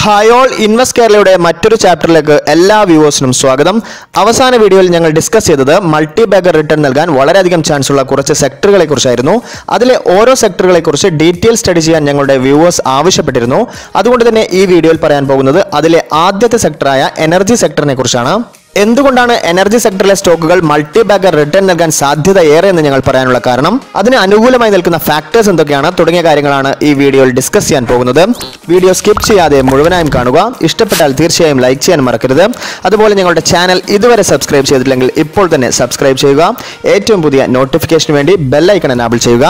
hi all invest കേരളയുടെ മറ്റൊരു ചാപ്റ്ററിലേക്ക് എല്ലാ വ്യൂവേഴ്സിനും സ്വാഗതം അവസാന വീഡിയോയിൽ ഞങ്ങൾ ഡിസ്കസ് ചെയ്തത് മൾട്ടി ബാഗർ റിട്ടേൺ നൽകാൻ വളരെയധികം ചാൻസ് ഉള്ള കുറച്ച് സെക്ടറുകളെ കുറിച്ചായിരുന്നു അതിലെ ഓരോ സെക്ടറുകളെ കുറിച്ച് ഡീറ്റെയിൽ സ്റ്റഡി ചെയ്യാൻ ഞങ്ങളുടെ വ്യൂവേഴ്സ് ആവശ്യപ്പെട്ടിരുന്നു അതുകൊണ്ട് തന്നെ ഈ വീഡിയോയിൽ പറയാൻ പോകുന്നത് അതിലെ ആദ്യത്തെ സെക്ടറായ എനർജി സെക്ടറിനെ കുറിച്ചാണ് എന്തുകൊണ്ടാണ് എനർജി സെക്ടറിലെ സ്റ്റോക്കുകൾ മൾട്ടി ബാഗർ റിട്ടേൺ നൽകാൻ സാധ്യത ഏറെ എന്ന് ഞങ്ങൾ പറയാനുള്ള കാരണം അതിന് അനുകൂലമായി നിൽക്കുന്ന ഫാക്ടേഴ്സ് എന്തൊക്കെയാണ് തുടങ്ങിയ കാര്യങ്ങളാണ് ഈ വീഡിയോയിൽ ഡിസ്കസ് ചെയ്യാൻ പോകുന്നത് വീഡിയോ സ്കിപ്പ് ചെയ്യാതെ മുഴുവനായും കാണുക ഇഷ്ടപ്പെട്ടാൽ തീർച്ചയായും ലൈക്ക് ചെയ്യാൻ മറക്കരുത് അതുപോലെ ഞങ്ങളുടെ ചാനൽ ഇതുവരെ സബ്സ്ക്രൈബ് ചെയ്തിട്ടില്ലെങ്കിൽ ഇപ്പോൾ തന്നെ സബ്സ്ക്രൈബ് ചെയ്യുക ഏറ്റവും പുതിയ നോട്ടിഫിക്കേഷന് വേണ്ടി ബെല്ലൈക്കൺ എനാബിൾ ചെയ്യുക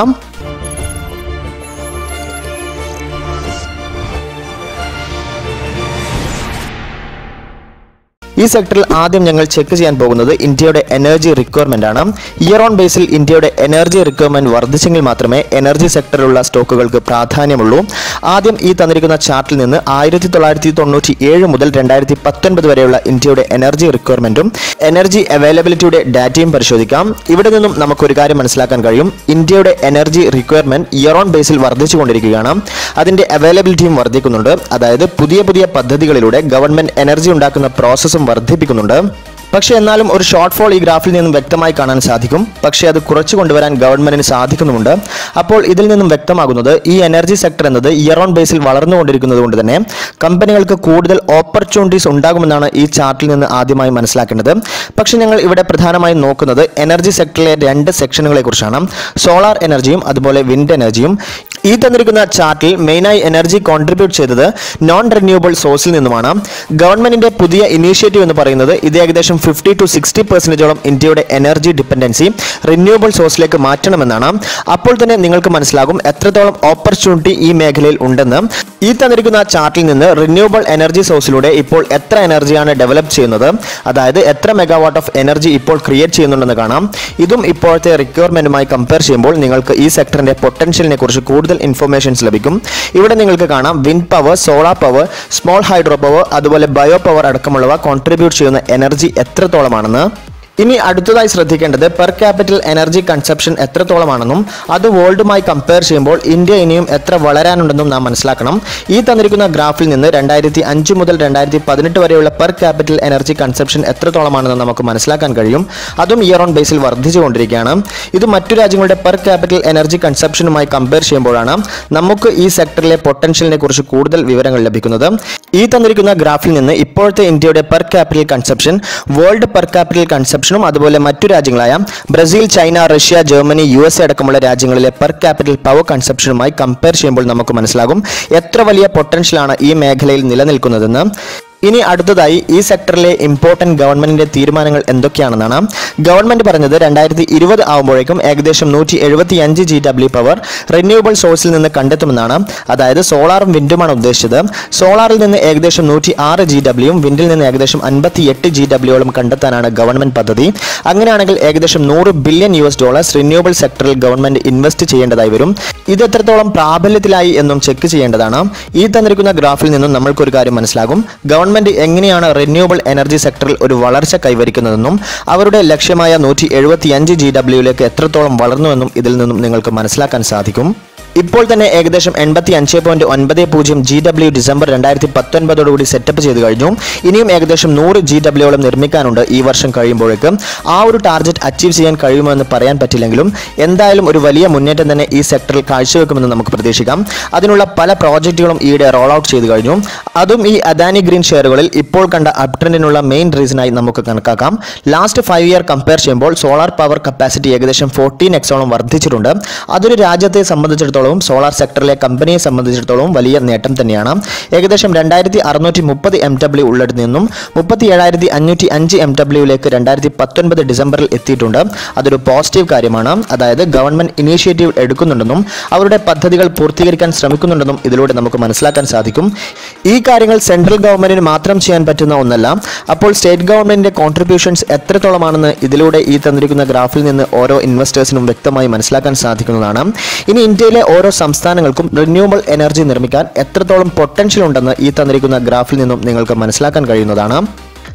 ഈ സെക്ടറിൽ ആദ്യം ഞങ്ങൾ ചെക്ക് ചെയ്യാൻ പോകുന്നത് ഇന്ത്യയുടെ എനർജി റിക്വയർമെന്റ് ആണ് ഇയർ ഓൺ ബേസിൽ ഇന്ത്യയുടെ എനർജി റിക്വയർമെന്റ് വർദ്ധിച്ചെങ്കിൽ മാത്രമേ എനർജി സെക്ടറിലുള്ള സ്റ്റോക്കുകൾക്ക് പ്രാധാന്യമുള്ളൂ ആദ്യം ഈ തന്നിരിക്കുന്ന ചാർട്ടിൽ നിന്ന് ആയിരത്തി തൊള്ളായിരത്തി തൊണ്ണൂറ്റി ഏഴ് മുതൽ രണ്ടായിരത്തി പത്തൊൻപത് വരെയുള്ള ഇന്ത്യയുടെ എനർജി റിക്വയർമെന്റും എനർജി അവൈലബിലിറ്റിയുടെ ഡാറ്റയും പരിശോധിക്കാം ഇവിടെ നിന്നും നമുക്കൊരു കാര്യം മനസ്സിലാക്കാൻ കഴിയും ഇന്ത്യയുടെ എനർജി റിക്വയർമെന്റ് ഇയർ ഓൺ ബേസിൽ വർദ്ധിച്ചുകൊണ്ടിരിക്കുകയാണ് അതിന്റെ അവൈലബിലിറ്റിയും വർദ്ധിക്കുന്നുണ്ട് അതായത് പുതിയ പുതിയ പദ്ധതികളിലൂടെ ഗവൺമെന്റ് എനർജി ഉണ്ടാക്കുന്ന പ്രോസസ്സും വർദ്ധിപ്പിക്കുന്നുണ്ട് പക്ഷേ എന്നാലും ഒരു ഷോർട്ട് ഫോൾ ഈ ഗ്രാഫിൽ നിന്നും വ്യക്തമായി കാണാൻ സാധിക്കും പക്ഷേ അത് കുറച്ചു കൊണ്ടുവരാൻ ഗവൺമെന്റിന് സാധിക്കുന്നുമുണ്ട് അപ്പോൾ ഇതിൽ നിന്നും വ്യക്തമാകുന്നത് ഈ എനർജി സെക്ടർ എന്നത് ഇയർ ഓൺ ബേസിൽ വളർന്നുകൊണ്ടിരിക്കുന്നത് കൊണ്ട് തന്നെ കമ്പനികൾക്ക് കൂടുതൽ ഓപ്പർച്യൂണിറ്റീസ് ഉണ്ടാകുമെന്നാണ് ഈ ചാർട്ടിൽ നിന്ന് ആദ്യമായി മനസ്സിലാക്കേണ്ടത് പക്ഷേ ഞങ്ങൾ ഇവിടെ പ്രധാനമായും നോക്കുന്നത് എനർജി സെക്ടറിലെ രണ്ട് സെക്ഷനുകളെ കുറിച്ചാണ് സോളാർ എനർജിയും അതുപോലെ വിൻഡ് എനർജിയും ഈ തന്നിരിക്കുന്ന ചാർട്ടിൽ മെയിനായി എനർജി കോൺട്രിബ്യൂട്ട് ചെയ്തത് നോൺ റിന്യൂവബിൾ സോഴ്സിൽ നിന്നുമാണ് ഗവൺമെന്റിന്റെ പുതിയ ഇനീഷ്യേറ്റീവ് എന്ന് പറയുന്നത് ഇത് ഏകദേശം ഫിഫ്റ്റി ടു സിക്സ്റ്റി പെർസെൻറ്റേജോളം ഇന്ത്യയുടെ എനർജി ഡിപ്പെൻഡൻസി റിന്യൂവബിൾ സോഴ്സിലേക്ക് മാറ്റണമെന്നാണ് അപ്പോൾ തന്നെ നിങ്ങൾക്ക് മനസ്സിലാകും എത്രത്തോളം ഓപ്പർച്യൂണിറ്റി ഈ മേഖലയിൽ ഉണ്ടെന്ന് ഈ തന്നിരിക്കുന്ന ചാർട്ടിൽ നിന്ന് റിന്യൂവബിൾ എനർജി സോഴ്സിലൂടെ ഇപ്പോൾ എത്ര എനർജിയാണ് ഡെവലപ്പ് ചെയ്യുന്നത് അതായത് എത്ര മെഗാവാട്ട് ഓഫ് എനർജി ഇപ്പോൾ ക്രിയേറ്റ് ചെയ്യുന്നുണ്ടെന്ന് കാണാം ഇതും ഇപ്പോഴത്തെ റിക്വയർമെന്റുമായി കമ്പയർ ചെയ്യുമ്പോൾ നിങ്ങൾക്ക് ഈ സെക്ടറിന്റെ പൊട്ടൻഷ്യലിനെ കുറിച്ച് കൂടുതൽ ഇൻഫർമേഷൻസ് ലഭിക്കും ഇവിടെ നിങ്ങൾക്ക് കാണാം wind power solar power small hydro power അതുപോലെ ബയോ പവർ അടക്കമുള്ളവ കോൺട്രിബ്യൂട്ട് ചെയ്യുന്ന എനർജി എത്രത്തോളമാണെന്ന് ഇനി അടുത്തതായി ശ്രദ്ധിക്കേണ്ടത് പെർ ക്യാപിറ്റൽ എനർജി കൺസപ്ഷൻ എത്രത്തോളമാണെന്നും അത് വേൾഡുമായി കമ്പയർ ചെയ്യുമ്പോൾ ഇന്ത്യ ഇനിയും എത്ര വളരാനുണ്ടെന്നും നാം മനസ്സിലാക്കണം ഈ തന്നിരിക്കുന്ന ഗ്രാഫിൽ നിന്ന് രണ്ടായിരത്തി അഞ്ച് മുതൽ രണ്ടായിരത്തി പതിനെട്ട് വരെയുള്ള പെർ ക്യാപിറ്റൽ എനർജി കൺസപ്ഷൻ എത്രത്തോളമാണെന്ന് നമുക്ക് മനസ്സിലാക്കാൻ കഴിയും അതും ഇയർ ഓൺ ബേസിൽ വർദ്ധിച്ചുകൊണ്ടിരിക്കുകയാണ് ഇത് മറ്റു രാജ്യങ്ങളുടെ പെർ ക്യാപിറ്റൽ എനർജി കൺസപ്ഷനുമായി കമ്പയർ ചെയ്യുമ്പോഴാണ് നമുക്ക് ഈ സെക്ടറിലെ പൊട്ടൻഷ്യലിനെ കുറിച്ച് കൂടുതൽ വിവരങ്ങൾ ലഭിക്കുന്നത് ഈ തന്നിരിക്കുന്ന ഗ്രാഫിൽ നിന്ന് ഇപ്പോഴത്തെ ഇന്ത്യയുടെ per capital consumption world per capital കൺസപ്ഷനും അതുപോലെ മറ്റു രാജ്യങ്ങളായ Brazil China Russia Germany U S A അടക്കമുള്ള രാജ്യങ്ങളിലെ പെർ ക്യാപിറ്റൽ പവർ കൺസപ്ഷനുമായി കമ്പയർ ചെയ്യുമ്പോൾ നമുക്ക് മനസ്സിലാകും എത്ര വലിയ പൊട്ടൻഷ്യലാണ് ഈ മേഖലയിൽ നിലനിൽക്കുന്നതെന്ന് ഇനി അടുത്തതായി ഈ സെക്ടറിലെ ഇമ്പോർട്ടന്റ് ഗവൺമെന്റിന്റെ തീരുമാനങ്ങൾ എന്തൊക്കെയാണെന്നാണ് ഗവൺമെന്റ് പറഞ്ഞത് രണ്ടായിരത്തി ഇരുപത് ആകുമ്പോഴേക്കും ഏകദേശം നൂറ്റി എഴുപത്തി അഞ്ച് ജി ഡബ്ല്യു പവർ റിന്യൂവബിൾ സോഴ്സിൽ നിന്ന് കണ്ടെത്തുമെന്നാണ് അതായത് സോളാറും വിൻഡുമാണ് ഉദ്ദേശിച്ചത് സോളാറിൽ നിന്ന് ഏകദേശം നൂറ്റി ആറ് ജി ഡബ്ല്യൂയും വിൻഡിൽ നിന്ന് ഏകദേശം അൻപത്തി എട്ട് ജി ഡബ്ല്യൂകളും കണ്ടെത്താനാണ് ഗവൺമെന്റ് പദ്ധതി അങ്ങനെയാണെങ്കിൽ ഏകദേശം നൂറ് billion U S dollars renewable സെക്ടറിൽ ഗവൺമെന്റ് ഇൻവെസ്റ്റ് ചെയ്യേണ്ടതായി വരും ഇത് എത്രത്തോളം പ്രാബല്യത്തിലായി എന്നും ചെക്ക് ചെയ്യേണ്ടതാണ് ഈ തന്നിരിക്കുന്ന ഗ്രാഫിൽ നിന്നും നമ്മൾക്കൊരു കാര്യം മനസ്സിലാകും ഗവൺമെന്റ് എങ്ങനെയാണ് റിന്യൂവബിൾ എനർജി സെക്ടറിൽ ഒരു വളർച്ച കൈവരിക്കുന്നതെന്നും അവരുടെ ലക്ഷ്യമായ നൂറ്റി എഴുപത്തി അഞ്ച് ജി ഡബ്ല്യൂയിലേക്ക് എത്രത്തോളം വളർന്നുവെന്നും ഇതിൽ നിന്നും നിങ്ങൾക്ക് മനസ്സിലാക്കാൻ സാധിക്കും ഇപ്പോൾ തന്നെ ഏകദേശം എൺപത്തി അഞ്ച് പോയിന്റ് ഒൻപത് പൂജ്യം ജി ഡബ്ല്യു ഡിസംബർ രണ്ടായിരത്തി പത്തൊൻപതോടുകൂടി സെറ്റപ്പ് ചെയ്ത് കഴിഞ്ഞു ഇനിയും ഏകദേശം നൂറ് ജി ഡബ്ല്യുകളും നിർമ്മിക്കാനുണ്ട് ഈ വർഷം കഴിയുമ്പോഴേക്കും ആ ഒരു ടാർഗറ്റ് അച്ചീവ് ചെയ്യാൻ കഴിയുമെന്ന് പറയാൻ പറ്റില്ലെങ്കിലും എന്തായാലും ഒരു വലിയ മുന്നേറ്റം തന്നെ ഈ സെക്ടറിൽ കാഴ്ചവെക്കുമെന്ന് നമുക്ക് പ്രതീക്ഷിക്കാം അതിനുള്ള പല പ്രോജക്റ്റുകളും ഈയിടെ റോൾ ഔട്ട് ചെയ്ത് കഴിഞ്ഞു അതും ഈ അദാനി ഗ്രീൻ ഷെയറുകളിൽ ഇപ്പോൾ കണ്ട അപ് ട്രെൻഡിനുള്ള മെയിൻ റീസണായി നമുക്ക് കണക്കാക്കാം ലാസ്റ്റ് ഫൈവ് ഇയർ കമ്പയർ ചെയ്യുമ്പോൾ സോളാർ പവർ കപ്പാസിറ്റി ഏകദേശം ഫോർട്ടീൻ എക്സോളം വർദ്ധിച്ചിട്ടുണ്ട് അതൊരു രാജ്യത്തെ സംബന്ധിച്ചിടത്തോളം സോളാർ സെക്ടറിലെ കമ്പനിയെ സംബന്ധിച്ചിടത്തോളം വലിയ നേട്ടം തന്നെയാണ് ഏകദേശം രണ്ടായിരത്തി അറുന്നൂറ്റി മുപ്പത് എം ഡബ്ല്യു ഉള്ളിടത്ത് നിന്നും മുപ്പത്തി ഏഴായിരത്തി അഞ്ഞൂറ്റി അഞ്ച് എം ഡബ്ല്യുയിലേക്ക് രണ്ടായിരത്തി പത്തൊൻപത് ഡിസംബറിൽ എത്തിയിട്ടുണ്ട് അതൊരു പോസിറ്റീവ് കാര്യമാണ് അതായത് ഗവൺമെന്റ് ഇനീഷ്യേറ്റീവ് എടുക്കുന്നുണ്ടെന്നും അവരുടെ പദ്ധതികൾ പൂർത്തീകരിക്കാൻ ശ്രമിക്കുന്നുണ്ടെന്നും ഇതിലൂടെ നമുക്ക് മനസ്സിലാക്കാൻ സാധിക്കും ഈ കാര്യങ്ങൾ സെൻട്രൽ ഗവൺമെന്റിന് മാത്രം ചെയ്യാൻ പറ്റുന്ന ഒന്നല്ല അപ്പോൾ സ്റ്റേറ്റ് ഗവൺമെന്റിന്റെ കോൺട്രിബ്യൂഷൻസ് എത്രത്തോളമാണെന്ന് ഇതിലൂടെ ഈ തന്നിരിക്കുന്ന ഗ്രാഫിൽ നിന്ന് ഓരോ ഇൻവെസ്റ്റേഴ്സിനും വ്യക്തമായി മനസ്സിലാക്കാൻ സാധിക്കുന്നതാണ് ഇനി ഇന്ത്യയിലെ ഓരോ സംസ്ഥാനങ്ങൾക്കും റിന്യൂവബിൾ എനർജി നിർമ്മിക്കാൻ എത്രത്തോളം പൊട്ടൻഷ്യൽ ഉണ്ടെന്ന് ഈ തന്നിരിക്കുന്ന ഗ്രാഫിൽ നിന്നും നിങ്ങൾക്ക് മനസ്സിലാക്കാൻ കഴിയുന്നതാണ്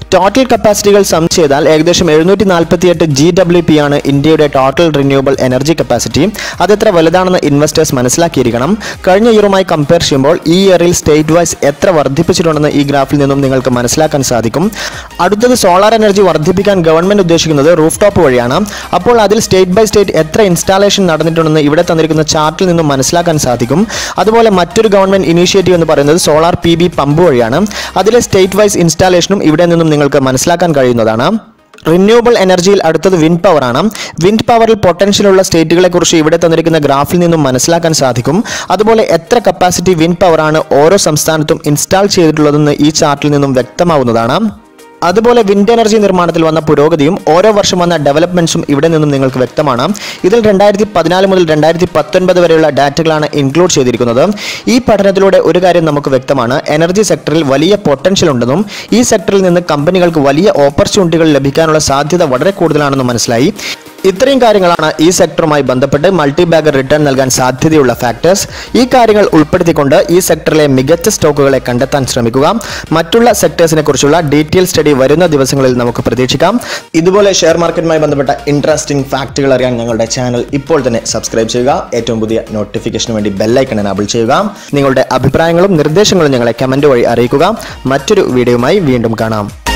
ടോട്ടൽ കപ്പാസിറ്റികൾ സം ചെയ്താൽ ഏകദേശം എഴുന്നൂറ്റി നാൽപ്പത്തിയെട്ട് ജി ഡബ്ല്യു പി ആണ് ഇന്ത്യയുടെ ടോട്ടൽ റിന്യൂവബിൾ എനർജി കപ്പാസിറ്റി അതെത്ര വലുതാണെന്ന് ഇൻവെസ്റ്റേഴ്സ് മനസ്സിലാക്കിയിരിക്കണം കഴിഞ്ഞ ഇയറുമായി കമ്പയർ ചെയ്യുമ്പോൾ ഈ ഇയറിൽ സ്റ്റേറ്റ് വൈസ് എത്ര വർദ്ധിപ്പിച്ചിട്ടുണ്ടെന്ന് ഈ ഗ്രാഫിൽ നിന്നും നിങ്ങൾക്ക് മനസ്സിലാക്കാൻ സാധിക്കും അടുത്തത് സോളാർ എനർജി വർദ്ധിപ്പിക്കാൻ ഗവൺമെന്റ് ഉദ്ദേശിക്കുന്നത് റൂഫ് ടോപ്പ് വഴിയാണ് അപ്പോൾ അതിൽ സ്റ്റേറ്റ് ബൈ സ്റ്റേറ്റ് എത്ര ഇൻസ്റ്റാളേഷൻ നടന്നിട്ടുണ്ടെന്ന് ഇവിടെ തന്നിരിക്കുന്ന ചാർട്ടിൽ നിന്നും മനസ്സിലാക്കാൻ സാധിക്കും അതുപോലെ മറ്റൊരു ഗവൺമെന്റ് ഇനീഷ്യേറ്റീവ് എന്ന് പറയുന്നത് സോളാർ പി ബി പമ്പ് വഴിയാണ് അതിലെ സ്റ്റേറ്റ് വൈസ് ഇൻസ്റ്റാളേഷനും ഇവിടെ നിന്നും നിങ്ങൾക്ക് മനസ്സിലാക്കാൻ കഴിയുന്നതാണ് റിന്യൂവബിൾ എനർജിയിൽ അടുത്തത് വിൻഡ് പവർ ആണ് വിൻഡ് പവറിൽ പൊട്ടൻഷ്യലുള്ള സ്റ്റേറ്റുകളെ കുറിച്ച് ഇവിടെ തന്നിരിക്കുന്ന ഗ്രാഫിൽ നിന്നും മനസ്സിലാക്കാൻ സാധിക്കും അതുപോലെ എത്ര കപ്പാസിറ്റി വിൻഡ് പവർ ആണ് ഓരോ സംസ്ഥാനത്തും ഇൻസ്റ്റാൾ ചെയ്തിട്ടുള്ളതെന്ന് ഈ ചാർട്ടിൽ നിന്നും വ്യക്തമാവുന്നതാണ് അതുപോലെ വിൻഡ് എനർജി നിർമ്മാണത്തിൽ വന്ന പുരോഗതിയും ഓരോ വർഷം വന്ന ഡെവലപ്മെന്റ്സും ഇവിടെ നിന്നും നിങ്ങൾക്ക് വ്യക്തമാണ് ഇതിൽ രണ്ടായിരത്തി പതിനാല് മുതൽ രണ്ടായിരത്തി പത്തൊൻപത് വരെയുള്ള ഡാറ്റകളാണ് ഇൻക്ലൂഡ് ചെയ്തിരിക്കുന്നത് ഈ പഠനത്തിലൂടെ ഒരു കാര്യം നമുക്ക് വ്യക്തമാണ് എനർജി സെക്ടറിൽ വലിയ പൊട്ടൻഷ്യൽ ഉണ്ടെന്നും ഈ സെക്ടറിൽ നിന്ന് കമ്പനികൾക്ക് വലിയ ഓപ്പർച്യൂണിറ്റികൾ ലഭിക്കാനുള്ള സാധ്യത വളരെ കൂടുതലാണെന്നും മനസ്സിലായി ഇത്രയും കാര്യങ്ങളാണ് ഈ സെക്ടറുമായി ബന്ധപ്പെട്ട് മൾട്ടി ബാഗർ റിട്ടേൺ നൽകാൻ സാധ്യതയുള്ള ഫാക്ടേഴ്സ് ഈ കാര്യങ്ങൾ ഉൾപ്പെടുത്തിക്കൊണ്ട് ഈ സെക്ടറിലെ മികച്ച സ്റ്റോക്കുകളെ കണ്ടെത്താൻ ശ്രമിക്കുക മറ്റുള്ള സെക്ടേഴ്സിനെ കുറിച്ചുള്ള ഡീറ്റെയിൽ സ്റ്റഡി വരുന്ന ദിവസങ്ങളിൽ നമുക്ക് പ്രതീക്ഷിക്കാം ഇതുപോലെ ഷെയർ മാർക്കറ്റുമായി ബന്ധപ്പെട്ട ഇൻട്രസ്റ്റിംഗ് ഫാക്റ്റുകൾ അറിയാൻ ഞങ്ങളുടെ ചാനൽ ഇപ്പോൾ തന്നെ സബ്സ്ക്രൈബ് ചെയ്യുക ഏറ്റവും പുതിയ നോട്ടിഫിക്കേഷന് വേണ്ടി ബെല്ലൈക്കൺ എനാബിൾ ചെയ്യുക നിങ്ങളുടെ അഭിപ്രായങ്ങളും നിർദ്ദേശങ്ങളും ഞങ്ങളെ കമന്റ് വഴി അറിയിക്കുക മറ്റൊരു വീഡിയോയുമായി വീണ്ടും കാണാം